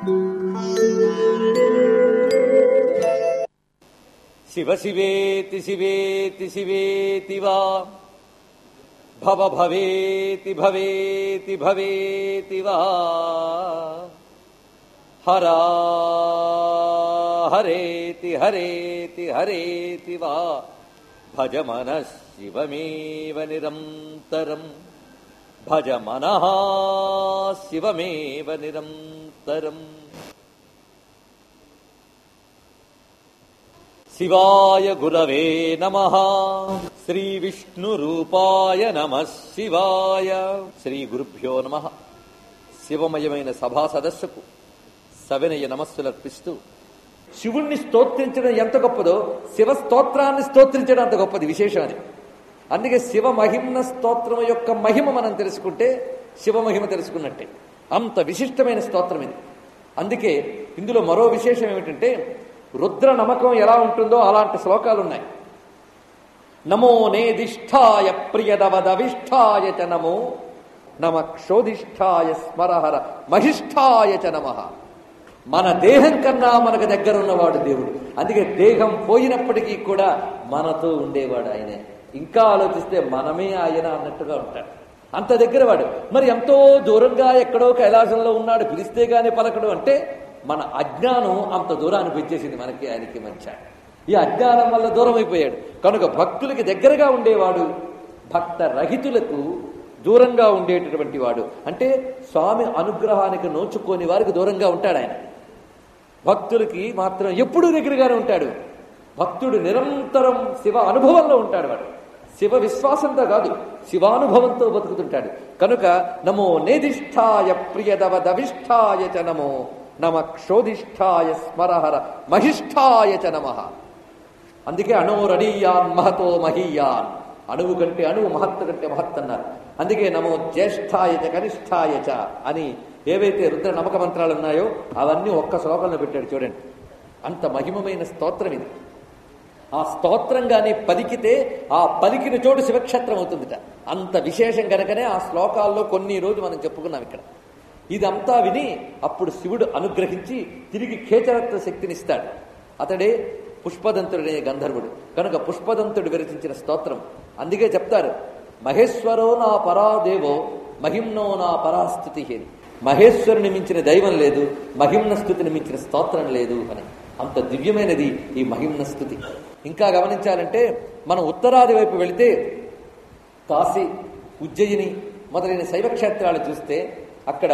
శివ శివేతి శివేతి శివేతి వా భవ భవేతి భవేతి భవేతి వా హరా హరేతి హరేతి హరేతి వా భజ మన శివమేవ నిరంతరం భజ మన శివమేవ నిరంతరం శివాయ గురవే నమ శ్రీ విష్ణు రూపాయ నమ శివాయ శ్రీ గురుభ్యో నమ శివమయమైన సభా సదస్సుకు సవినయ నమస్సులర్పిస్తూ శివుణ్ణి స్తోత్రించడం ఎంత గొప్పదో శివ స్తోత్రాన్ని స్తోత్రించడం అంత గొప్పది విశేషం అది అందుకే శివ మహిమ్న స్తోత్రం యొక్క మహిమ మనం తెలుసుకుంటే శివ మహిమ తెలుసుకున్నట్టే అంత విశిష్టమైన స్తోత్రం ఇది అందుకే ఇందులో మరో విశేషం ఏమిటంటే రుద్ర నమ్మకం ఎలా ఉంటుందో అలాంటి శ్లోకాలు ఉన్నాయి నమో నేదిష్టాయ ప్రియదవదవిష్టాయ చ నమో నమ క్షోధిష్టాయ స్మరహర మహిష్టాయ చ నమ మన దేహం కన్నా మనకు దగ్గర ఉన్నవాడు దేవుడు అందుకే దేహం పోయినప్పటికీ కూడా మనతో ఉండేవాడు ఆయనే ఇంకా ఆలోచిస్తే మనమే ఆయన అన్నట్టుగా ఉంటాడు అంత దగ్గర వాడు మరి ఎంతో దూరంగా ఎక్కడో కైలాసంలో ఉన్నాడు పిలిస్తే గాని పలకడు అంటే మన అజ్ఞానం అంత దూరాన్ని పెంచేసింది మనకి ఆయనకి మంచి ఈ అజ్ఞానం వల్ల దూరం అయిపోయాడు కనుక భక్తులకి దగ్గరగా ఉండేవాడు భక్త రహితులకు దూరంగా ఉండేటటువంటి వాడు అంటే స్వామి అనుగ్రహానికి నోచుకోని వారికి దూరంగా ఉంటాడు ఆయన భక్తులకి మాత్రం ఎప్పుడూ దగ్గరగానే ఉంటాడు భక్తుడు నిరంతరం శివ అనుభవంలో ఉంటాడు వాడు శివ విశ్వాసంతో కాదు శివానుభవంతో బతుకుతుంటాడు కనుక నమో నేదిష్టాయ ప్రియదవదవిష్టాయ చ నమో నమ క్షోధిష్టాయ స్మరహర మహిష్టాయ చ నమ అందుకే అణోరణీయాన్ మహతో మహీయాన్ అణువు కంటే అణువు మహత్తు కంటే మహత్ అన్నారు అందుకే నమో జ్యేష్ఠాయ చ కనిష్టాయ చ అని ఏవైతే రుద్ర నమ్మక మంత్రాలు ఉన్నాయో అవన్నీ ఒక్క శ్లోకంలో పెట్టాడు చూడండి అంత మహిమమైన స్తోత్రం ఇది ఆ స్తోత్రంగానే పలికితే ఆ పలికిన చోటు శివక్షేత్రం అవుతుందిట అంత విశేషం కనుకనే ఆ శ్లోకాల్లో కొన్ని రోజు మనం చెప్పుకున్నాం ఇక్కడ ఇదంతా విని అప్పుడు శివుడు అనుగ్రహించి తిరిగి ఖేచరత్వ శక్తినిస్తాడు అతడే పుష్పదంతుడనే గంధర్వుడు కనుక పుష్పదంతుడు విరచించిన స్తోత్రం అందుకే చెప్తారు మహేశ్వరో నా పరాదేవో మహిమ్నో నా పరాస్థుతి అని మహేశ్వరుని మించిన దైవం లేదు మహిమ్న స్థుతిని మించిన స్తోత్రం లేదు అని అంత దివ్యమైనది ఈ మహిమ్న స్థుతి ఇంకా గమనించాలంటే మనం ఉత్తరాది వైపు వెళితే కాశీ ఉజ్జయిని మొదలైన శైవక్షేత్రాలు చూస్తే అక్కడ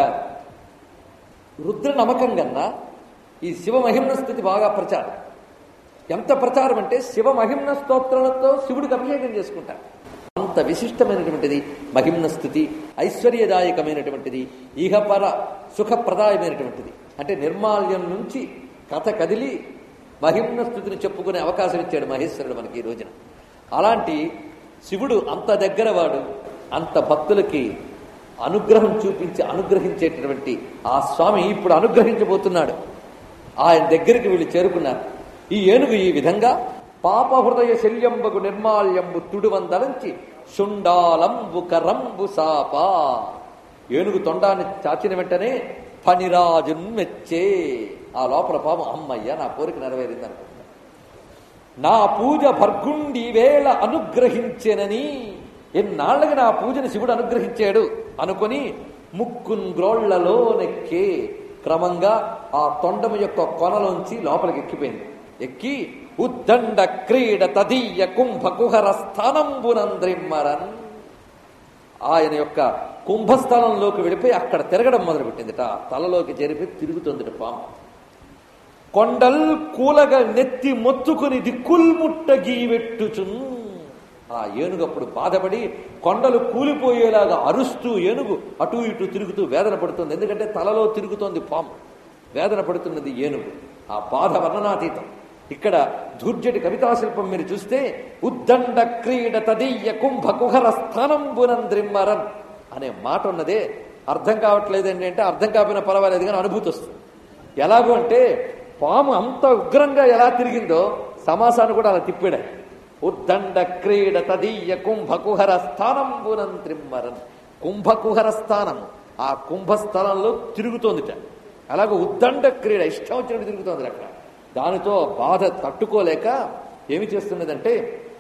రుద్ర నమ్మకం కన్నా ఈ శివ మహిమ్న స్థుతి బాగా ప్రచారం ఎంత ప్రచారం అంటే శివ మహిమ్న స్తోత్రాలతో శివుడికి అభిషేకం చేసుకుంటారు అంత విశిష్టమైనటువంటిది మహిమ్న స్థుతి ఐశ్వర్యదాయకమైనటువంటిది ఈహపర సుఖప్రదాయమైనటువంటిది అంటే నిర్మాల్యం నుంచి కథ కదిలి మహిమ్న స్థుతిని చెప్పుకునే అవకాశం ఇచ్చాడు మహేశ్వరుడు మనకి ఈ రోజున అలాంటి శివుడు అంత దగ్గర వాడు అంత భక్తులకి అనుగ్రహం చూపించి అనుగ్రహించేటటువంటి ఆ స్వామి ఇప్పుడు అనుగ్రహించబోతున్నాడు ఆయన దగ్గరికి వీళ్ళు చేరుకున్నారు ఈ ఏనుగు ఈ విధంగా పాప హృదయ శల్యంబకు నిర్మాల్యంబు తుడువందలంచి శుండాలంబు కరంబు సాపా ఏనుగు తొండాన్ని చాచిన వెంటనే ఫణిరాజున్ మెచ్చే ఆ లోపల పాము అమ్మయ్య నా కోరిక నెరవేరింది అనుకుంటా నా పూజ భర్గుండి వేళ అనుగ్రహించెనని ఎన్నాళ్ళకి నా పూజని శివుడు అనుగ్రహించాడు అనుకొని ముక్కున్ గ్రోళ్లలో నెక్కే క్రమంగా ఆ తొండము యొక్క కొనలోంచి లోపలికి ఎక్కిపోయింది ఎక్కి ఉద్దండ క్రీడ తదీయ కుంభ కుహర స్థానంబునంద్రిమ్మరన్ ఆయన యొక్క కుంభస్థలంలోకి వెళ్ళిపోయి అక్కడ తిరగడం మొదలుపెట్టిందిట తలలోకి చేరిపోయి తిరుగుతుందిట పాము కొండల్ కూలగా నెత్తి మొత్తుకుని దిక్కుల్ముట్ట గీవెట్టుచున్ ఆ ఏనుగు అప్పుడు బాధపడి కొండలు కూలిపోయేలాగా అరుస్తూ ఏనుగు అటు ఇటు తిరుగుతూ వేదన పడుతుంది ఎందుకంటే తలలో తిరుగుతోంది పాము వేదన పడుతున్నది ఏనుగు ఆ బాధ వర్ణనాతీతం ఇక్కడ ధూర్జటి కవితాశిల్పం మీరు చూస్తే ఉద్దండ క్రీడ తదీయ కుంభ కుహర స్థానంబునంద్రిమ్మరన్ అనే మాట ఉన్నదే అర్థం కావట్లేదండి అంటే అర్థం కాకపోయినా పర్వాలేదు కానీ అనుభూతి వస్తుంది ఎలాగో అంటే పాము అంత ఉగ్రంగా ఎలా తిరిగిందో సమాసాన్ని కూడా అలా తిప్పాడు ఉద్దండ క్రీడ తదీయ కుంభకుహర స్థానంబునం త్రిమ్మరన్ కుంభకుహర స్థానం ఆ కుంభస్థలంలో తిరుగుతోందిట అలాగే ఉద్దండ క్రీడ ఇష్టం వచ్చినట్టు తిరుగుతోంది అక్కడ దానితో బాధ తట్టుకోలేక ఏమి చేస్తున్నదంటే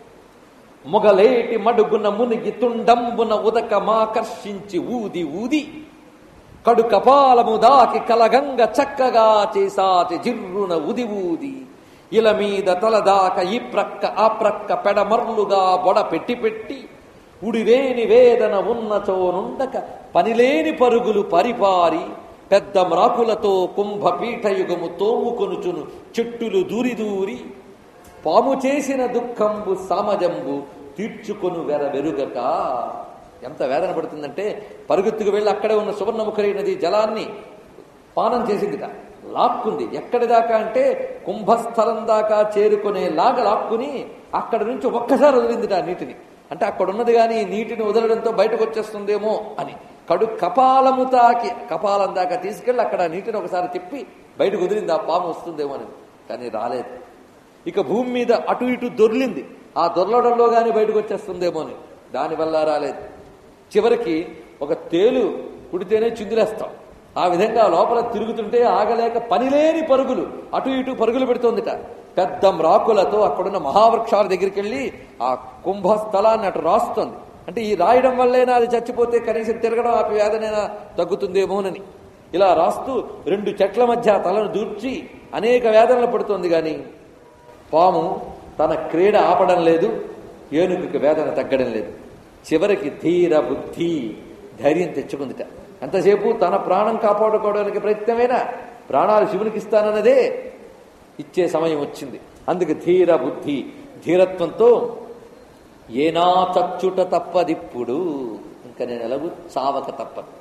మొగలేటి మడుగున మునిగి తుండంబున ఉదక మాకర్షించి ఊది ఊది కడు కపాలము దాకి కలగంగ చక్కగా చేసాటి జిర్రున ఉది ఊది ఇల మీద తలదాక ఈ ప్రక్క ఆ ప్రక్క పెడమర్లుగా బొడ పెట్టి పెట్టి ఉడివేని వేదన ఉన్నచోనుండక పనిలేని పరుగులు పరిపారి పెద్ద మ్రాకులతో కుంభ పీఠయుగము తోముకొనుచును చెట్టులు దూరి దూరి పాము చేసిన దుఃఖంబు సామజంబు తీర్చుకొను వెర వెరుగక ఎంత వేదన పడుతుందంటే పరుగుత్తుకు వెళ్ళి అక్కడే ఉన్న సువర్ణముఖరి నది జలాన్ని పానం చేసిందిట లాక్కుంది ఎక్కడి దాకా అంటే కుంభస్థలం దాకా చేరుకునే లాగా లాక్కుని అక్కడి నుంచి ఒక్కసారి వదిలిందిట ఆ నీటిని అంటే అక్కడ ఉన్నది కానీ నీటిని వదలడంతో బయటకు వచ్చేస్తుందేమో అని కడు కపాలము తాకి కపాలం దాకా తీసుకెళ్ళి అక్కడ ఆ నీటిని ఒకసారి తిప్పి బయటకు వదిలింది ఆ పాము వస్తుందేమో అని కానీ రాలేదు ఇక భూమి మీద అటు ఇటు దొర్లింది ఆ దొర్లడంలో గాని బయటకు వచ్చేస్తుందేమో అని దానివల్ల రాలేదు చివరికి ఒక తేలు కుడితేనే చిందులేస్తాం ఆ విధంగా లోపల తిరుగుతుంటే ఆగలేక పనిలేని పరుగులు అటు ఇటు పరుగులు పెడుతోందిట పెద్ద మ్రాకులతో అక్కడున్న మహావృక్షాల దగ్గరికి వెళ్ళి ఆ కుంభస్థలాన్ని అటు రాస్తోంది అంటే ఈ రాయడం వల్లేనా అది చచ్చిపోతే కనీసం తిరగడం ఆపి వేదనైనా తగ్గుతుందేమోనని ఇలా రాస్తూ రెండు చెట్ల మధ్య తలను దూర్చి అనేక వేదనలు పడుతోంది గాని పాము తన క్రీడ ఆపడం లేదు ఏనుగుకి వేదన తగ్గడం లేదు చివరికి ధీర బుద్ధి ధైర్యం తెచ్చుకుందిట ఎంతసేపు తన ప్రాణం కాపాడుకోవడానికి ప్రయత్నమేనా ప్రాణాలు శివునికి ఇస్తానన్నదే ఇచ్చే సమయం వచ్చింది అందుకు ధీర బుద్ధి ధీరత్వంతో ఏనా చచ్చుట తప్పదిప్పుడు ఇంకా నేను ఎలాగూ చావక తప్పదు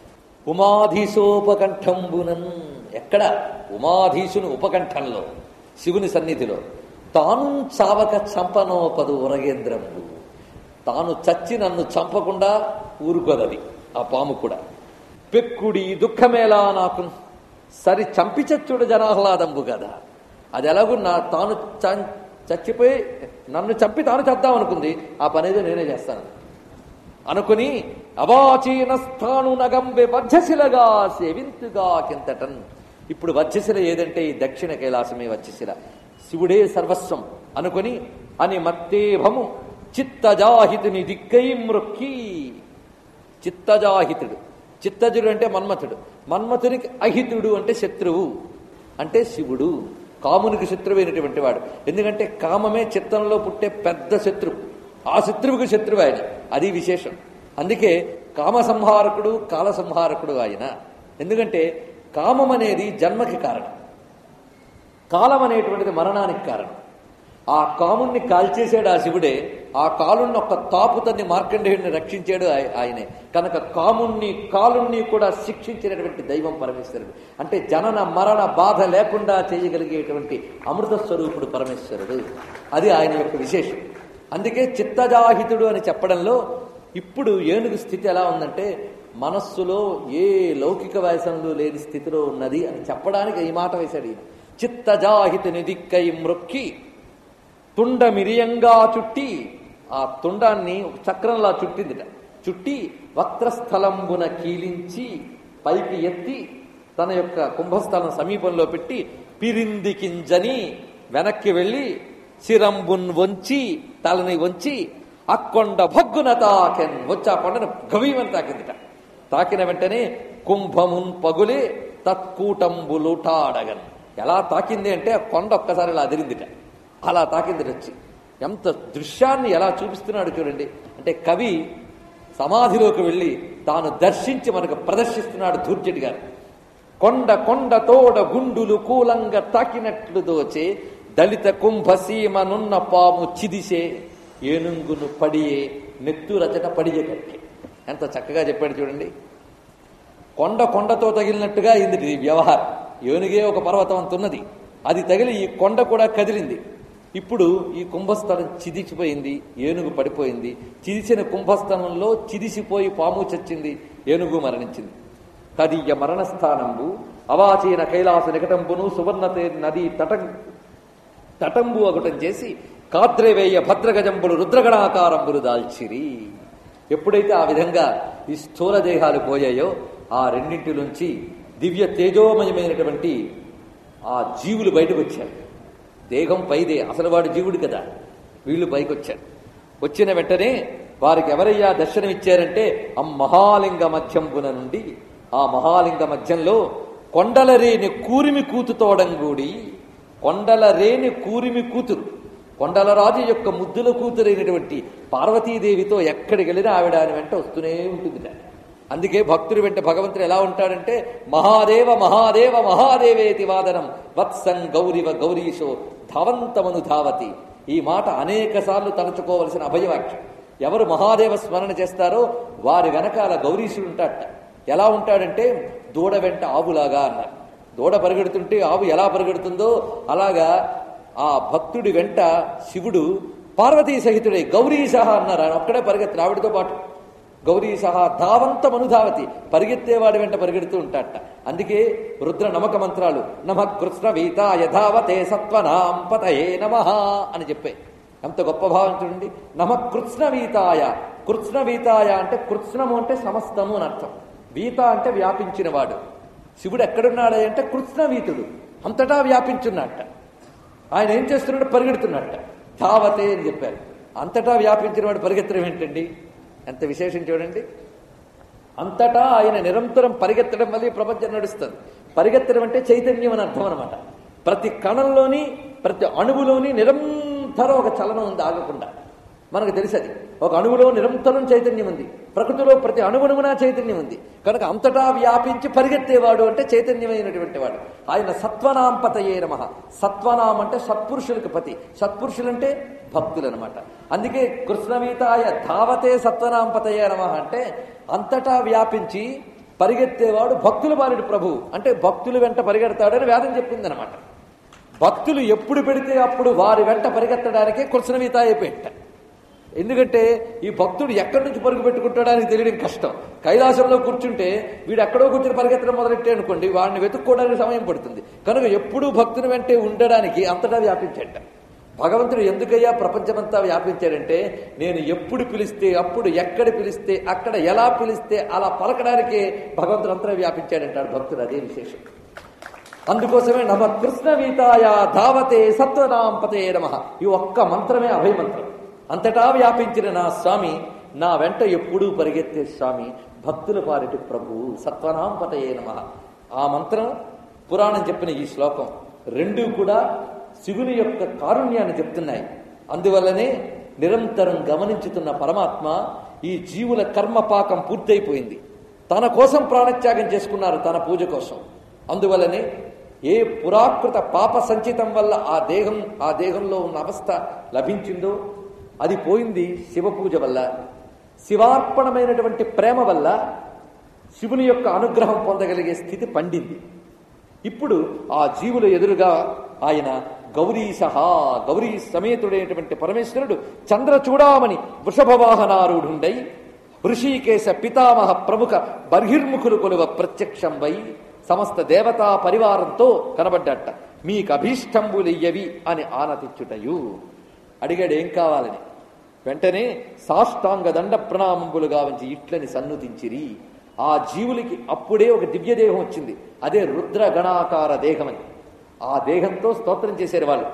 ఉమాధీశోపకంఠంబునన్ ఎక్కడ ఉమాధీశుని ఉపకంఠంలో శివుని సన్నిధిలో తాను చావక చంపనోపదు ఉరగేంద్రంబు తాను చచ్చి నన్ను చంపకుండా ఊరుకోదది ఆ పాము కూడా పెక్కుడి దుఃఖమేలా నాకు సరి చంపి చచ్చుడు జనాహ్లాదంబు కదా అది ఎలాగూ నా తాను చ- చచ్చిపోయి నన్ను చంపి తాను చేద్దాం అనుకుంది ఆ పనేదో నేనే చేస్తాను అనుకుని అవాచీన స్థాను నగంబె వజ్రశిలగా సేవింతుగా కింతటన్ ఇప్పుడు వజ్రశిల ఏదంటే ఈ దక్షిణ కైలాసమే వజ్రశిల శివుడే సర్వస్వం అనుకుని అని మత్తేభము చిత్తజాహితుని దిక్కై మృక్కి చిత్తజాహితుడు చిత్తజుడు అంటే మన్మథుడు మన్మథునికి అహితుడు అంటే శత్రువు అంటే శివుడు కామునికి శత్రువైనటువంటి వాడు ఎందుకంటే కామమే చిత్తంలో పుట్టే పెద్ద శత్రువు ఆ శత్రువుకి శత్రువు ఆయన అది విశేషం అందుకే కామ సంహారకుడు కాల సంహారకుడు ఆయన ఎందుకంటే కామం అనేది జన్మకి కారణం కాలం అనేటువంటిది మరణానికి కారణం ఆ కాముణ్ణి కాల్చేశాడు ఆ శివుడే ఆ కాలుణ్ణి ఒక్క తాపుతన్ని మార్కండేయుడిని రక్షించాడు ఆయ- ఆయనే కనుక కాముణ్ణి కాలుణ్ణి కూడా శిక్షించినటువంటి దైవం పరమేశ్వరుడు అంటే జనన మరణ బాధ లేకుండా చేయగలిగేటువంటి అమృత స్వరూపుడు పరమేశ్వరుడు అది ఆయన యొక్క విశేషం అందుకే చిత్తజాహితుడు అని చెప్పడంలో ఇప్పుడు ఏనుగు స్థితి ఎలా ఉందంటే మనస్సులో ఏ లౌకిక వయసంలో లేని స్థితిలో ఉన్నది అని చెప్పడానికి ఈ మాట వేశాడు ఈయన చిత్తజాహితుని దిక్కై మ్రొక్కి తుండ మిరియంగా చుట్టి ఆ తుండాన్ని ఒక చక్రంలా చుట్టిందిట చుట్టి వక్రస్థలంబున కీలించి పైకి ఎత్తి తన యొక్క కుంభస్థలం సమీపంలో పెట్టి పిరింది కింజని వెనక్కి వెళ్ళి శిరంబున్ వంచి తలని వంచి అక్కొండ భగ్గున తాకెన్ వచ్చి ఆ కొండను గవీమని తాకిందిట తాకిన వెంటనే కుంభమున్ పగులే తత్కూటంబులుటాడగన్ ఎలా తాకింది అంటే ఆ కొండ ఒక్కసారి ఇలా అదిరిందిట అలా తాకింది వచ్చి ఎంత దృశ్యాన్ని ఎలా చూపిస్తున్నాడు చూడండి అంటే కవి సమాధిలోకి వెళ్ళి తాను దర్శించి మనకు ప్రదర్శిస్తున్నాడు ధూర్జటి గారు కొండ కొండ తోడ గుండులు కూలంగా తాకినట్లు దోచే దళిత కుంభసీమనున్న పాము చిదిసే ఏనుంగును పడియే నెత్తు రచన పడియే కక్కే ఎంత చక్కగా చెప్పాడు చూడండి కొండ కొండతో తగిలినట్టుగా అయింది ఈ వ్యవహారం ఏనుగే ఒక పర్వతం అంత ఉన్నది అది తగిలి ఈ కొండ కూడా కదిలింది ఇప్పుడు ఈ కుంభస్థలం చిదిచిపోయింది ఏనుగు పడిపోయింది చిదిసిన కుంభస్థలంలో చిదిసిపోయి పాము చచ్చింది ఏనుగు మరణించింది తదీయ మరణస్థానంబు అవాచీన కైలాస నికటంబును సువర్ణతే నది తటం తటంబు ఒకటం చేసి కాద్రేవేయ భద్రగజంబులు రుద్రగణాకారంబులు దాల్చిరి ఎప్పుడైతే ఆ విధంగా ఈ స్థూల దేహాలు పోయాయో ఆ రెండింటి నుంచి దివ్య తేజోమయమైనటువంటి ఆ జీవులు బయటకు వచ్చారు దేహం పైదే అసలు వాడు జీవుడు కదా వీళ్ళు పైకి వచ్చారు వచ్చిన వెంటనే వారికి ఎవరయ్యా దర్శనం ఇచ్చారంటే ఆ మహాలింగ మధ్యంబున నుండి ఆ మహాలింగ మధ్యంలో కొండలరేని కూరిమి కూతుతోడంగూడి కొండలరేని కూరిమి కూతురు కొండలరాజు యొక్క ముద్దుల కూతురైనటువంటి పార్వతీదేవితో ఎక్కడికి వెళ్ళినా ఆవిడ ఆయన వెంట వస్తూనే ఉంటుంది అందుకే భక్తుడి వెంట భగవంతుడు ఎలా ఉంటాడంటే మహాదేవ మహాదేవ మహాదేవేతి వాదనం వత్సం గౌరివ గౌరీశో ధావంతమను ధావతి ఈ మాట అనేక సార్లు తలుచుకోవలసిన అభయవాక్యం ఎవరు మహాదేవ స్మరణ చేస్తారో వారి వెనకాల గౌరీశుడు ఉంటాడట ఎలా ఉంటాడంటే దూడ వెంట ఆవులాగా అన్నారు దూడ పరిగెడుతుంటే ఆవు ఎలా పరిగెడుతుందో అలాగా ఆ భక్తుడి వెంట శివుడు పార్వతీ సహితుడే గౌరీశహ అన్నారు ఆయన ఒక్కడే పరిగెత్తు ఆవిడతో పాటు గౌరీ సహా ధావంతమనుధావతి పరిగెత్తేవాడి వెంట పరిగెడుతూ ఉంటాడట అందుకే రుద్ర నమక మంత్రాలు నమ కృష్ణ వీతాయ ధావతే సత్వనాం పతయే నమ అని చెప్పే ఎంత గొప్ప భావం చూడండి నమ కృష్ణ వీతాయ కృష్ణ వీతాయ అంటే కృష్ణము అంటే సమస్తము అని అర్థం వీత అంటే వ్యాపించినవాడు శివుడు ఎక్కడున్నాడు అంటే కృష్ణవీతుడు అంతటా వ్యాపించున్నట్ట ఆయన ఏం చేస్తున్నాడు పరిగెడుతున్నట్ట ధావతే అని చెప్పారు అంతటా వ్యాపించిన వాడు పరిగెత్తడం ఏంటండి ఎంత విశేషం చూడండి అంతటా ఆయన నిరంతరం పరిగెత్తడం వల్ల ఈ ప్రపంచం నడుస్తుంది పరిగెత్తడం అంటే చైతన్యం అని అర్థం అనమాట ప్రతి కణంలోని ప్రతి అణువులోని నిరంతరం ఒక చలనం ఉంది ఆగకుండా మనకు తెలుసది ఒక అణువులో నిరంతరం చైతన్యం ఉంది ప్రకృతిలో ప్రతి అణువణువునా చైతన్యం ఉంది కనుక అంతటా వ్యాపించి పరిగెత్తేవాడు అంటే చైతన్యమైనటువంటి వాడు ఆయన సత్వనాంపతయే నమ సత్వనాం అంటే సత్పురుషులకు పతి సత్పురుషులంటే భక్తులు అనమాట అందుకే కృష్ణవీతాయ ధావతే సత్వనాంపతయే నమ అంటే అంతటా వ్యాపించి పరిగెత్తేవాడు భక్తులు బాలుడు ప్రభు అంటే భక్తులు వెంట పరిగెడతాడని వేదం చెప్పింది అనమాట భక్తులు ఎప్పుడు పెడితే అప్పుడు వారి వెంట పరిగెత్తడానికే కృష్ణవీతాయ పెట్ట ఎందుకంటే ఈ భక్తుడు ఎక్కడి నుంచి పరుగు పెట్టుకుంటాడని తెలియడం కష్టం కైలాసంలో కూర్చుంటే వీడు ఎక్కడో కూర్చుని పరిగెత్తడం మొదలెట్టే అనుకోండి వాడిని వెతుక్కోవడానికి సమయం పడుతుంది కనుక ఎప్పుడూ భక్తుని వెంటే ఉండడానికి అంతటా వ్యాపించట భగవంతుడు ఎందుకయ్యా ప్రపంచమంతా వ్యాపించాడంటే నేను ఎప్పుడు పిలిస్తే అప్పుడు ఎక్కడ పిలిస్తే అక్కడ ఎలా పిలిస్తే అలా పలకడానికే భగవంతుడు అంతటా వ్యాపించాడంటాడు భక్తుడు అదే విశేషం అందుకోసమే నమ కృష్ణ వీతాయ ధావతే సత్వనాంపతే నమ ఈ ఒక్క మంత్రమే అభయ మంత్రం అంతటా వ్యాపించిన నా స్వామి నా వెంట ఎప్పుడూ పరిగెత్తే స్వామి భక్తుల పాలిటి ప్రభు సత్వనాంపతయే నమ ఆ మంత్రం పురాణం చెప్పిన ఈ శ్లోకం రెండూ కూడా శివుని యొక్క కారుణ్యాన్ని చెప్తున్నాయి అందువల్లనే నిరంతరం గమనించుతున్న పరమాత్మ ఈ జీవుల కర్మపాకం పూర్తయిపోయింది తన కోసం ప్రాణత్యాగం చేసుకున్నారు తన పూజ కోసం అందువల్లనే ఏ పురాకృత పాప సంచితం వల్ల ఆ దేహం ఆ దేహంలో ఉన్న అవస్థ లభించిందో అది పోయింది శివ పూజ వల్ల శివార్పణమైనటువంటి ప్రేమ వల్ల శివుని యొక్క అనుగ్రహం పొందగలిగే స్థితి పండింది ఇప్పుడు ఆ జీవుల ఎదురుగా ఆయన గౌరీశహ గౌరీ సమేతుడైనటువంటి పరమేశ్వరుడు చంద్ర చూడామని వృషభవాహనారూఢుండై ఋషికేశ పితామహ ప్రముఖ బర్హిర్ముఖులు కొలువ ప్రత్యక్షం వై సమస్త దేవతా పరివారంతో కనబడ్డట మీకు అభీష్టంబులియ్యవి అని ఆనతిచ్చుటయు అడిగాడు ఏం కావాలని వెంటనే సాష్టాంగ దండ ప్రణామంబులుగా వంచి ఇట్లని సన్నుతించిరి ఆ జీవులకి అప్పుడే ఒక దివ్యదేహం వచ్చింది అదే రుద్ర గణాకార దేహమని ఆ దేహంతో స్తోత్రం చేశారు వాళ్ళు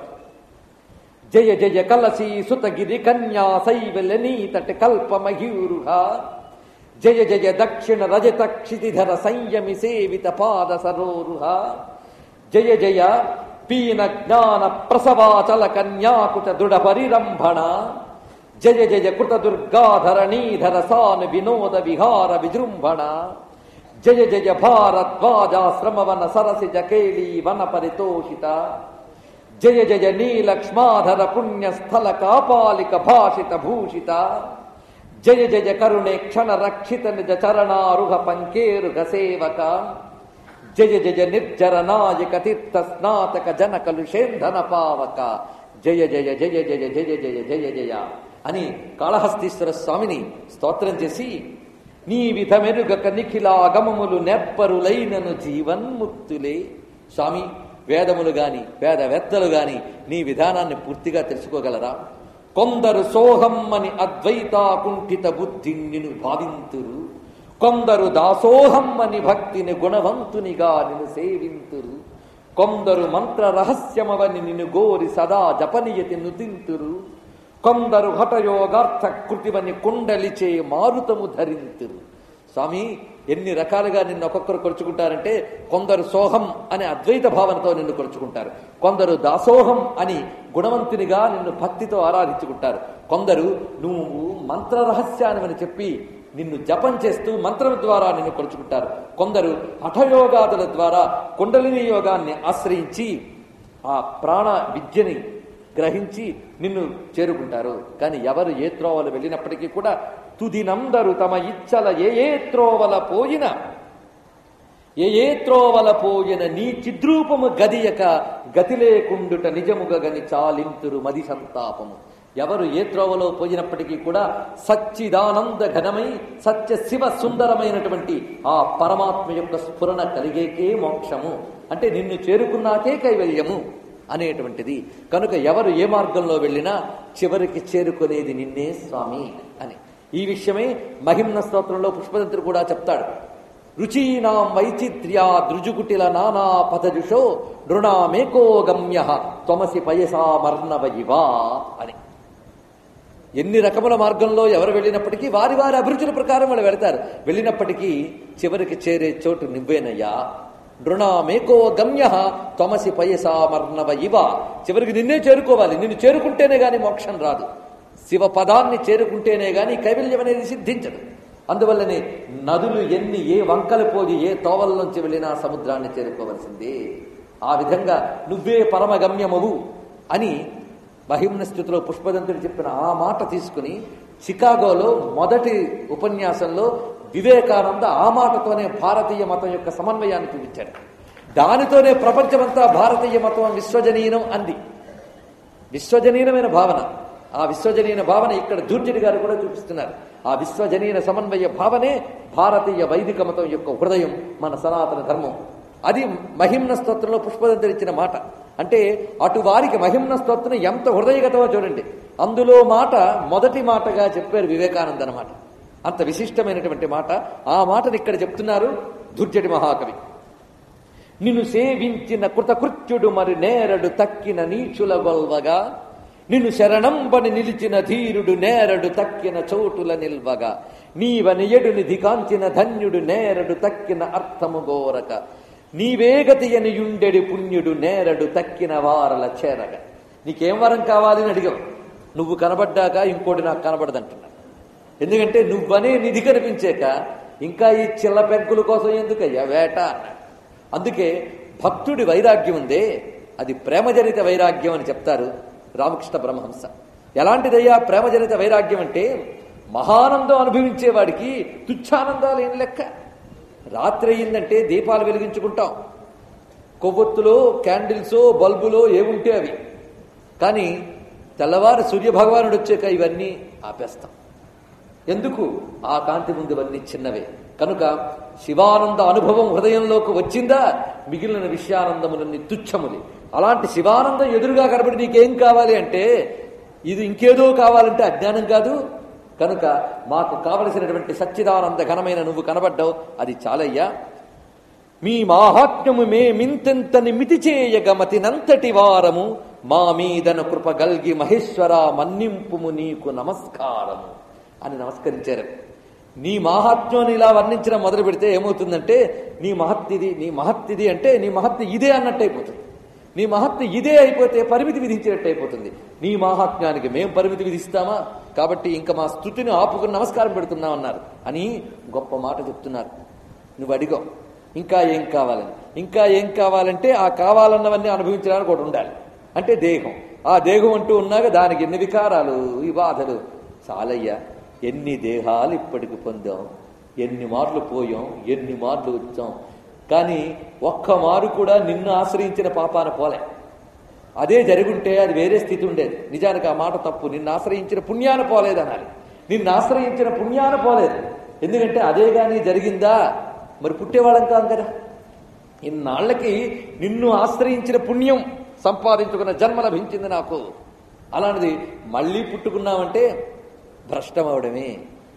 జయ జయ కలసి సుతగిరి కన్యా శైవలనీతటి కల్ప మయూరుహ జయ జయ దక్షిణ రజత క్షితిధర సంయమి సేవిత పాద సరోరుహ జయ జయ పీన జ్ఞాన ప్రసవాచల కన్యాకుట దృఢ పరిరంభణ జయ జయ కృత దుర్గాధరణీధర సాను వినోద విహార విజృంభణ జయ జయ భారద్వాజాశ్రమవన సరసిజ కేళీ వన పరితోషిత జయ జయ నీలక్ష్మాధర పుణ్యస్థల కాపాలిక భాషిత భూషిత జయ జయ కరుణే క్షణ రక్షిత నిజ చరణారుహ పంకేరుహ సేవక జయ జయ నిర్జర నాయక తీర్థ స్నాతక జన కలుషేంధన పావక జయ జయ జయ జయ జయ జయ జయ జయ అని కాళహస్తీశ్వర స్వామిని స్తోత్రం చేసి నీ విధమెరుగక నిఖిలాగమములు నెప్పరులైనను జీవన్ముక్తులే స్వామి వేదములు గాని వేదవేత్తలు గాని నీ విధానాన్ని పూర్తిగా తెలుసుకోగలరా కొందరు సోహమ్మని అద్వైతాకుంఠిత బుద్ధి నిన్ను భావింతురు కొందరు దాసోహం అని భక్తిని గుణవంతునిగా నిన్ను సేవింతురు కొందరు మంత్ర రహస్యమవని నిన్ను గోరి సదా జపనియతి నుతింతురు కొందరు హఠయోగార్థ కృతివని కుండలిచే మారుతము ధరింతురు స్వామి ఎన్ని రకాలుగా నిన్ను ఒక్కొక్కరు కొలుచుకుంటారంటే కొందరు సోహం అనే అద్వైత భావనతో నిన్ను కొలుచుకుంటారు కొందరు దాసోహం అని గుణవంతునిగా నిన్ను భక్తితో ఆరాధించుకుంటారు కొందరు నువ్వు మంత్ర రహస్యానివని చెప్పి నిన్ను జపం చేస్తూ మంత్రం ద్వారా నిన్ను కొలుచుకుంటారు కొందరు హఠయోగాదుల ద్వారా కుండలిని యోగాన్ని ఆశ్రయించి ఆ ప్రాణ విద్యని గ్రహించి నిన్ను చేరుకుంటారు కానీ ఎవరు ఏ త్రోవలు వెళ్ళినప్పటికీ కూడా తుదినందరు తమ ఇచ్చల ఏ ఏ త్రోవల పోయిన ఏ ఏ త్రోవల పోయిన నీ చిద్రూపము గదియక గతి లేకుండుట నిజముగ గని చాలింతురు మది సంతాపము ఎవరు ఏ త్రోవలో పోయినప్పటికీ కూడా సచ్చిదానంద ఘనమై సత్య శివ సుందరమైనటువంటి ఆ పరమాత్మ యొక్క స్ఫురణ కలిగేకే మోక్షము అంటే నిన్ను చేరుకున్నాకే కైవల్యము అనేటువంటిది కనుక ఎవరు ఏ మార్గంలో వెళ్ళినా చివరికి చేరుకునేది నిన్నే స్వామి అని ఈ విషయమే మహిమ్న స్తోత్రంలో పుష్పదంతుడు కూడా చెప్తాడు రుచీనాం వైచిత్ర్యా దృజుకుటిల నానా పథజుషో నృణామేకో గమ్య త్వమసి పయసా మర్ణవ ఇవా అని ఎన్ని రకముల మార్గంలో ఎవరు వెళ్ళినప్పటికీ వారి వారి అభిరుచుల ప్రకారం వాళ్ళు వెళతారు వెళ్ళినప్పటికీ చివరికి చేరే చోటు నువ్వేనయ్యా నృణామేకో గమ్య త్వమసి పయసా మర్ణవ ఇవ చివరికి నిన్నే చేరుకోవాలి నిన్ను చేరుకుంటేనే గాని మోక్షం రాదు శివ పదాన్ని చేరుకుంటేనే గాని కైవల్యం అనేది సిద్ధించదు అందువల్లనే నదులు ఎన్ని ఏ వంకలు పోగి ఏ తోవల నుంచి వెళ్ళినా సముద్రాన్ని చేరుకోవలసిందే ఆ విధంగా నువ్వే పరమగమ్యమవు అని మహిమ్న స్థితిలో పుష్పదంతుడు చెప్పిన ఆ మాట తీసుకుని చికాగోలో మొదటి ఉపన్యాసంలో వివేకానంద ఆ మాటతోనే భారతీయ మతం యొక్క సమన్వయాన్ని చూపించాడు దానితోనే ప్రపంచమంతా భారతీయ మతం విశ్వజనీనం అంది విశ్వజనీనమైన భావన ఆ విశ్వజనీన భావన ఇక్కడ దూర్జటి గారు కూడా చూపిస్తున్నారు ఆ విశ్వజనీన సమన్వయ భావనే భారతీయ వైదిక మతం యొక్క హృదయం మన సనాతన ధర్మం అది మహిమ్న స్తోత్రంలో పుష్పదంతరిచ్చిన మాట అంటే అటు వారికి మహిమ్న స్తోత్రం ఎంత హృదయగతమో చూడండి అందులో మాట మొదటి మాటగా చెప్పారు వివేకానంద అన్నమాట అంత విశిష్టమైనటువంటి మాట ఆ మాటను ఇక్కడ చెప్తున్నారు దుర్జటి మహాకవి నిన్ను సేవించిన కృతకృత్యుడు మరి నేరడు తక్కిన నీచుల గొల్వగా నిన్ను శరణంబని నిలిచిన ధీరుడు నేరడు తక్కిన చోటుల నిల్వగా నీవనియడుని ధికాంచిన ధన్యుడు నేరడు తక్కిన అర్థము గోరక నీవేగతియని యుండెడి పుణ్యుడు నేరడు తక్కిన వారల చేరగ నీకేం వరం కావాలి అని అడిగావు నువ్వు కనబడ్డాక ఇంకోటి నాకు కనబడదంటున్నా ఎందుకంటే నువ్వనే నిధి కనిపించాక ఇంకా ఈ చిల్ల పెగ్గుల కోసం ఎందుకయ్యా వేట అన్నాడు అందుకే భక్తుడి వైరాగ్యం ఉందే అది ప్రేమజనిత వైరాగ్యం అని చెప్తారు రామకృష్ణ బ్రహ్మహంస ఎలాంటిదయ్యా ప్రేమజనిత వైరాగ్యం అంటే మహానందం అనుభవించేవాడికి తుచ్ఛానందాలు ఏం లెక్క రాత్రి అయిందంటే దీపాలు వెలిగించుకుంటాం కొవ్వొత్తులో క్యాండిల్సో బల్బులో ఏముంటే అవి కానీ తెల్లవారు సూర్యభగవానుడు వచ్చాక ఇవన్నీ ఆపేస్తాం ఎందుకు ఆ కాంతి ముందు ఇవన్నీ చిన్నవే కనుక శివానంద అనుభవం హృదయంలోకి వచ్చిందా మిగిలిన విషయానందములన్నీ తుచ్చములి అలాంటి శివానందం ఎదురుగా కనబడి నీకేం కావాలి అంటే ఇది ఇంకేదో కావాలంటే అజ్ఞానం కాదు కనుక మాకు కావలసినటువంటి సచ్చిదానంద ఘనమైన నువ్వు కనబడ్డావు అది చాలయ్యా మీ మాహాత్మ్యము మేమింతెంతని మితి చేయగమతినంతటి వారము మా మీదన కృప గల్గి మహేశ్వర మన్నింపుము నీకు నమస్కారము అని నమస్కరించారు నీ మాహాత్మ్యాన్ని ఇలా వర్ణించడం మొదలు పెడితే ఏమవుతుందంటే నీ మహత్తిది నీ మహత్తిది అంటే నీ మహత్తి ఇదే అన్నట్టు అయిపోతుంది నీ మహత్తి ఇదే అయిపోతే పరిమితి విధించినట్టు అయిపోతుంది నీ మాహాత్మ్యానికి మేం పరిమితి విధిస్తామా కాబట్టి ఇంకా మా స్థుతిని ఆపుకుని నమస్కారం పెడుతున్నాం అన్నారు అని గొప్ప మాట చెప్తున్నారు నువ్వు అడిగావు ఇంకా ఏం కావాలని ఇంకా ఏం కావాలంటే ఆ కావాలన్నవన్నీ అనుభవించడానికి ఒకటి ఉండాలి అంటే దేహం ఆ దేహం అంటూ ఉన్నాక దానికి ఎన్ని వికారాలు ఈ బాధలు చాలయ్యా ఎన్ని దేహాలు ఇప్పటికి పొందాం ఎన్ని మార్లు పోయాం ఎన్ని మార్లు వచ్చాం కానీ ఒక్క మారు కూడా నిన్ను ఆశ్రయించిన పాపాన పోలే అదే జరుగుంటే అది వేరే స్థితి ఉండేది నిజానికి ఆ మాట తప్పు నిన్ను ఆశ్రయించిన పుణ్యాన పోలేదనాలి నిన్ను ఆశ్రయించిన పుణ్యాన పోలేదు ఎందుకంటే అదే కానీ జరిగిందా మరి పుట్టేవాళ్ళం కాదు కదా ఇన్నాళ్ళకి నిన్ను ఆశ్రయించిన పుణ్యం సంపాదించుకున్న జన్మ లభించింది నాకు అలాంటిది మళ్ళీ పుట్టుకున్నామంటే భ్రష్టమవడమే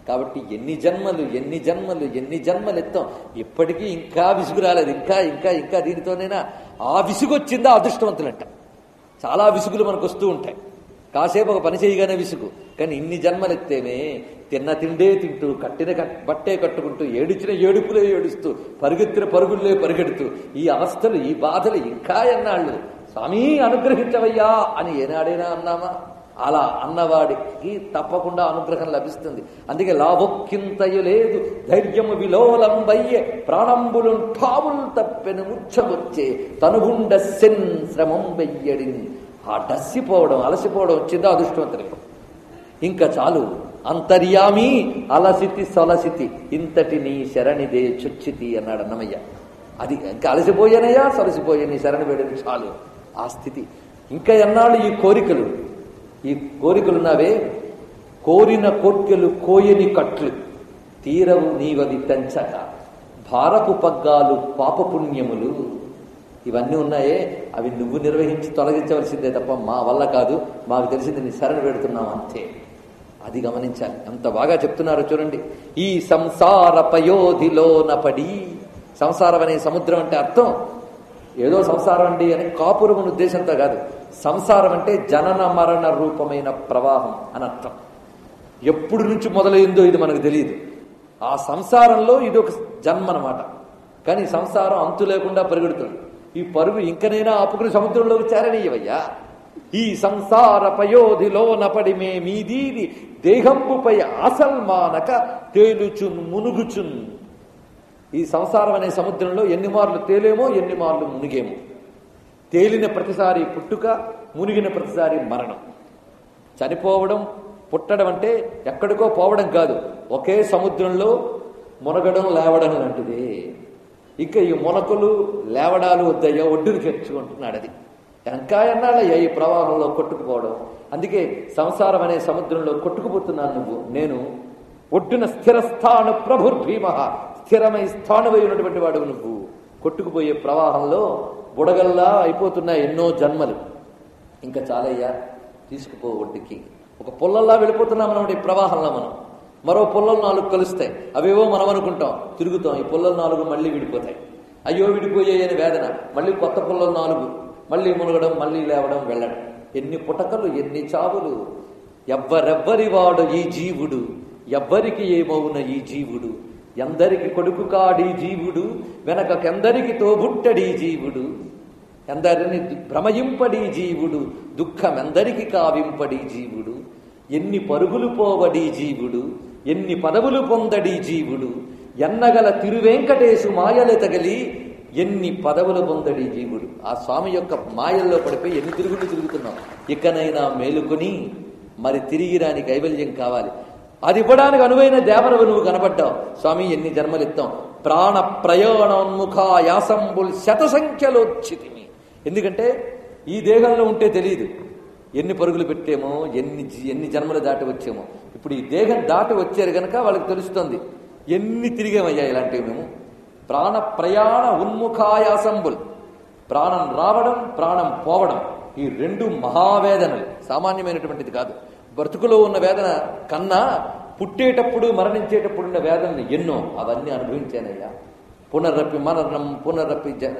కాబట్టి ఎన్ని జన్మలు ఎన్ని జన్మలు ఎన్ని జన్మలు ఎత్తాం ఇప్పటికీ ఇంకా విసుగు రాలేదు ఇంకా ఇంకా ఇంకా దీనితోనైనా ఆ విసుగు వచ్చిందా అదృష్టవంతులంట చాలా విసుగులు మనకు వస్తూ ఉంటాయి కాసేపు ఒక పని చేయగానే విసుగు కానీ ఇన్ని జన్మలు ఎత్తేమే తిన్న తిండే తింటూ కట్టిన కట్- బట్టే కట్టుకుంటూ ఏడిచిన ఏడుపులే ఏడుస్తూ పరుగెత్తిన పరుగులే పరిగెడుతూ ఈ అవస్థలు ఈ బాధలు ఇంకా ఎన్నాళ్ళు స్వామి అనుగ్రహించవయ్యా అని ఏనాడైనా అన్నామా అలా అన్నవాడికి తప్పకుండా అనుగ్రహం లభిస్తుంది అందుకే లాభొక్కింతయు లేదు ధైర్యము విలోలంబయ్యే ప్రాణంబులు ఠావులు తప్పెను ముచ్చవచ్చే తనుగుండ సెన్ శ్రమం వెయ్యడిని ఆ డస్సిపోవడం అలసిపోవడం వచ్చిందో అదృష్టవంతునికి ఇంకా చాలు అంతర్యామి అలసితి సొలసితి ఇంతటి నీ శరణిదే చుచ్చితి అన్నాడు అన్నమయ్య అది ఇంకా అలసిపోయానయ్యా సొలసిపోయా నీ శరణి వేడని చాలు ఆ స్థితి ఇంకా ఎన్నాళ్ళు ఈ కోరికలు ఈ కోరికలున్నావే కోరిన కోర్కెలు కోయని కట్లు తీరవు నీవది పెంచక భారపు పగ్గాలు పాపపుణ్యములు ఇవన్నీ ఉన్నాయే అవి నువ్వు నిర్వహించి తొలగించవలసిందే తప్ప మా వల్ల కాదు మాకు తెలిసింది నీ శరణ పెడుతున్నాం అంతే అది గమనించాలి ఎంత బాగా చెప్తున్నారో చూడండి ఈ సంసార పయోధిలోన పడి సంసారం అనే సముద్రం అంటే అర్థం ఏదో సంసారం అండి అని కాపురమున ఉద్దేశంతో కాదు సంసారం అంటే జనన మరణ రూపమైన ప్రవాహం అని అర్థం ఎప్పుడు నుంచి మొదలైందో ఇది మనకు తెలియదు ఆ సంసారంలో ఇది ఒక జన్మ అన్నమాట కానీ ఈ సంసారం అంతు లేకుండా పరుగుడుతుంది ఈ పరుగు ఇంకనైనా ఆపుకుని సముద్రంలోకి చేరనీయవయ్యా ఈ సంసార పయోధిలో నపడి మే మీదీది దేహంపుపై ఆసల్మానక తేలుచున్ మునుగుచున్ ఈ సంసారం అనే సముద్రంలో ఎన్ని మార్లు తేలేమో ఎన్ని మార్లు మునిగేమో తేలిన ప్రతిసారి పుట్టుక మునిగిన ప్రతిసారి మరణం చనిపోవడం పుట్టడం అంటే ఎక్కడికో పోవడం కాదు ఒకే సముద్రంలో మునగడం లేవడం లాంటిదే ఇక ఈ మునకలు లేవడాలు వద్దయ్యా ఒడ్డును చేర్చుకుంటున్నాడు అది ఇంకా ఎన్నాళ్ళయ్యా ఈ ప్రవాహంలో కొట్టుకుపోవడం అందుకే సంసారం అనే సముద్రంలో కొట్టుకుపోతున్నాను నువ్వు నేను ఒడ్డున స్థిరస్థాను ప్రభుర్భీమ స్థిరమై స్థానువై ఉన్నటువంటి వాడు నువ్వు కొట్టుకుపోయే ప్రవాహంలో బుడగల్లా అయిపోతున్నాయి ఎన్నో జన్మలు ఇంకా చాలయ్యా తీసుకుపో ఒడ్డుకి ఒక పొల్లల్లా వెళ్ళిపోతున్నాం మనం ఈ ప్రవాహంలో మనం మరో పొల్లలు నాలుగు కలుస్తాయి అవేవో మనం అనుకుంటాం తిరుగుతాం ఈ పొల్లలు నాలుగు మళ్ళీ విడిపోతాయి అయ్యో విడిపోయాయి అని వేదన మళ్ళీ కొత్త పొల్లలు నాలుగు మళ్ళీ మునగడం మళ్ళీ లేవడం వెళ్ళడం ఎన్ని పుటకలు ఎన్ని చావులు ఎవ్వరెవ్వరి వాడు ఈ జీవుడు ఎవ్వరికి ఏమవున ఈ జీవుడు ఎందరికి కొడుకు కాడీ జీవుడు వెనకకెందరికి తోబుట్టడీ జీవుడు ఎందరిని భ్రమయింపడి జీవుడు దుఃఖమెందరికి కావింపడి జీవుడు ఎన్ని పరుగులు పోవడి జీవుడు ఎన్ని పదవులు పొందడి జీవుడు ఎన్నగల తిరువెంకటేశు మాయలు తగలి ఎన్ని పదవులు పొందడి జీవుడు ఆ స్వామి యొక్క మాయల్లో పడిపోయి ఎన్ని తిరుగులు తిరుగుతున్నాం ఇకనైనా మేలుకొని మరి తిరిగి రాని కైవల్యం కావాలి అది ఇవ్వడానికి అనువైన దేవరవు నువ్వు కనబడ్డావు స్వామి ఎన్ని జన్మలు ఇస్తాం ప్రాణ ప్రయాణోన్ముఖ యాసంబుల్ శత సంఖ్యలోచ్చితిమి ఎందుకంటే ఈ దేహంలో ఉంటే తెలియదు ఎన్ని పరుగులు పెట్టేమో ఎన్ని జీ- ఎన్ని జన్మలు దాటి వచ్చేమో ఇప్పుడు ఈ దేహం దాటి వచ్చారు గనక వాళ్ళకి తెలుస్తుంది ఎన్ని తిరిగామయ్యా ఇలాంటివి మేము ప్రాణ ప్రయాణ ఉన్ముఖాయాసంబుల్ ప్రాణం రావడం ప్రాణం పోవడం ఈ రెండు మహావేదనలు సామాన్యమైనటువంటిది కాదు బ్రతుకులో ఉన్న వేదన కన్నా పుట్టేటప్పుడు మరణించేటప్పుడు ఉన్న వేదనలు ఎన్నో అవన్నీ అనుభవించానయ్యా పునరపి మననం పునరపి జన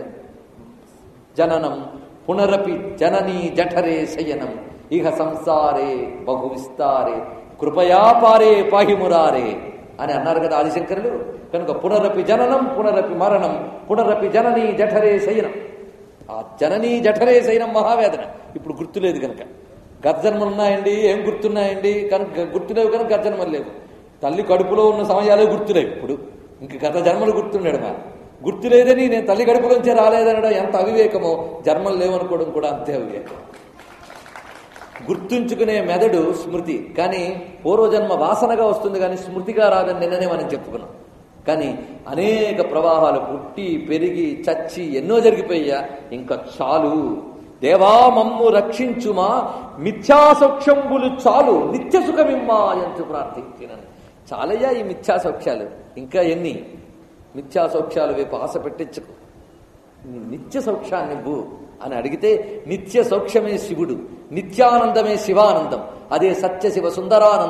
జననం పునరపి జననీ జఠరే శయనం ఇహ సంసారే బహు విస్తారే కృపయా పారే పాహిమురారే అని అన్నారు కదా ఆదిశంకరులు కనుక పునరపి జననం పునరపి మరణం పునరపి జననీ జఠరే శయనం ఆ జననీ జఠరే శయనం మహావేదన ఇప్పుడు గుర్తులేదు కనుక గర్జన్మలు ఉన్నాయండి ఏం గుర్తున్నాయండి కనుక గుర్తులేవు కనుక గర్జన్మలు లేవు తల్లి కడుపులో ఉన్న సమయాలే గుర్తులేవు ఇప్పుడు ఇంక గత జన్మలు గుర్తున్నాడు మా గుర్తు లేదని నేను తల్లి కడుపులోంచే రాలేదనడం ఎంత అవివేకమో జన్మలు లేవనుకోవడం కూడా అంతే అవివేకం గుర్తుంచుకునే మెదడు స్మృతి కానీ పూర్వజన్మ వాసనగా వస్తుంది కానీ స్మృతిగా రాదని నిన్ననే మనం చెప్పుకున్నాం కానీ అనేక ప్రవాహాలు పుట్టి పెరిగి చచ్చి ఎన్నో జరిగిపోయా ఇంకా చాలు దేవా మమ్ము రక్షించుమా మిథ్యాసౌక్షంబులు చాలు నిత్య సుఖమిమ్మా ఎంతు ప్రార్థించినను చాలయ్యా ఈ మిథ్యాసౌఖ్యాలు ఇంకా ఎన్ని మిథ్యాసౌఖ్యాలు వైపు ఆశ పెట్టించకు నిత్య సౌఖ్యాన్ని ఇవ్వు అని అడిగితే నిత్య సౌఖ్యమే శివుడు నిత్యానందమే శివానందం అదే సత్య శివ సుందరానందం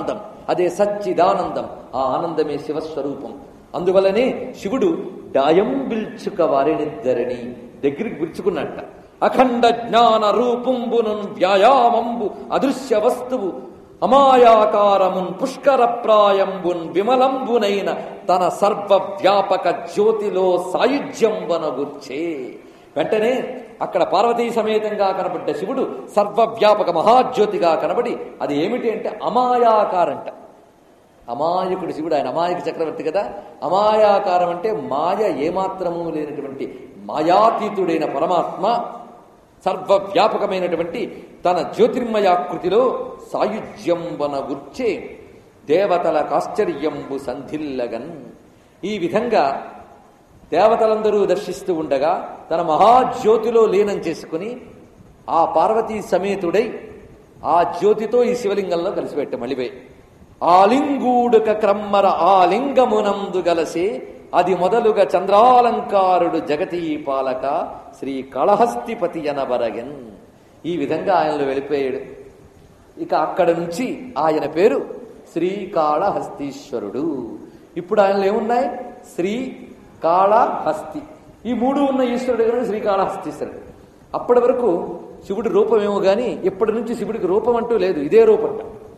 అదే సచ్చిదానందం ఆ ఆనందమే శివస్వరూపం అందువలనే శివుడు డాయం బిల్చుక వారినిద్దరిని దగ్గరికి పిలుచుకున్నట్ట అఖండ జ్ఞాన రూపుంబును వ్యాయామంబు అదృశ్య వస్తువు అమాయాకారమున్ పుష్కర ప్రాయంబున్ విమలంబునైన తన సర్వ వ్యాపక జ్యోతిలో సాయుధ్యంబనగుర్చే వెంటనే అక్కడ పార్వతీ సమేతంగా కనబడ్డ శివుడు సర్వవ్యాపక మహాజ్యోతిగా కనబడి అది ఏమిటి అంటే అమాయాకారంట అమాయకుడు శివుడు ఆయన అమాయక చక్రవర్తి కదా అమాయాకారం అంటే మాయ ఏమాత్రము లేనటువంటి మాయాతీతుడైన పరమాత్మ సర్వవ్యాపకమైనటువంటి తన జ్యోతిర్మయాకృతిలో సాయుధ్యంబన గుర్చే దేవతల కాశ్చర్యంబు సంధిల్లగన్ ఈ విధంగా దేవతలందరూ దర్శిస్తూ ఉండగా తన మహాజ్యోతిలో లీనం చేసుకుని ఆ పార్వతీ సమేతుడై ఆ జ్యోతితో ఈ శివలింగంలో కలిసిపెట్ట మళ్ళీపోయి ఆలింగూడుక క్రమ్మర ఆ లింగమునందు గలసే అది మొదలుగా చంద్రాలంకారుడు జగతీ పాలక శ్రీ కళహస్తిపతి అనబరగన్ ఈ విధంగా ఆయనలో వెళ్ళిపోయాడు ఇక అక్కడ నుంచి ఆయన పేరు శ్రీకాళహస్తీశ్వరుడు ఇప్పుడు ఆయనలో ఏమున్నాయి శ్రీ కాళహస్తి ఈ మూడు ఉన్న ఈశ్వరుడు కనుక శ్రీకాళహస్తీశ్వరుడు అప్పటి వరకు శివుడి రూపమేమో గాని ఇప్పటి నుంచి శివుడికి రూపం అంటూ లేదు ఇదే రూపంట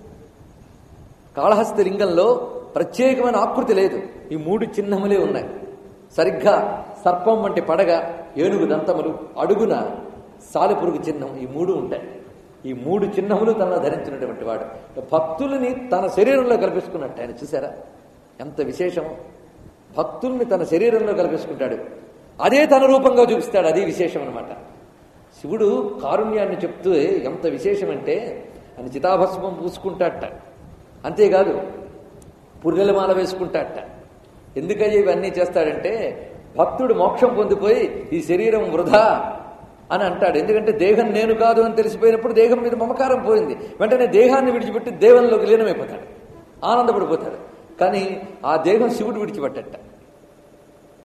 కాళహస్తి లింగంలో ప్రత్యేకమైన ఆకృతి లేదు ఈ మూడు చిహ్నములే ఉన్నాయి సరిగ్గా సర్పం వంటి పడగ ఏనుగు దంతములు అడుగున సాలెపురుగు చిహ్నం ఈ మూడు ఉంటాయి ఈ మూడు చిహ్నములు తనలో ధరించినటువంటి వాడు భక్తులని తన శరీరంలో కల్పించుకున్నట్టు ఆయన చూసారా ఎంత విశేషము భక్తుల్ని తన శరీరంలో కల్పించుకుంటాడు అదే తన రూపంగా చూపిస్తాడు అదే విశేషం అనమాట శివుడు కారుణ్యాన్ని చెప్తూ ఎంత విశేషమంటే ఆయన చితాభస్మం పూసుకుంటాడట అంతేకాదు పుర్రెలమాల వేసుకుంటాడట ఎందుకయ్యా ఇవన్నీ చేస్తాడంటే భక్తుడు మోక్షం పొందిపోయి ఈ శరీరం వృధా అని అంటాడు ఎందుకంటే దేహం నేను కాదు అని తెలిసిపోయినప్పుడు దేహం మీద మమకారం పోయింది వెంటనే దేహాన్ని విడిచిపెట్టి దేవంలోకి లీనమైపోతాడు ఆనందపడిపోతాడు కానీ ఆ దేహం శివుడు విడిచిపెట్టట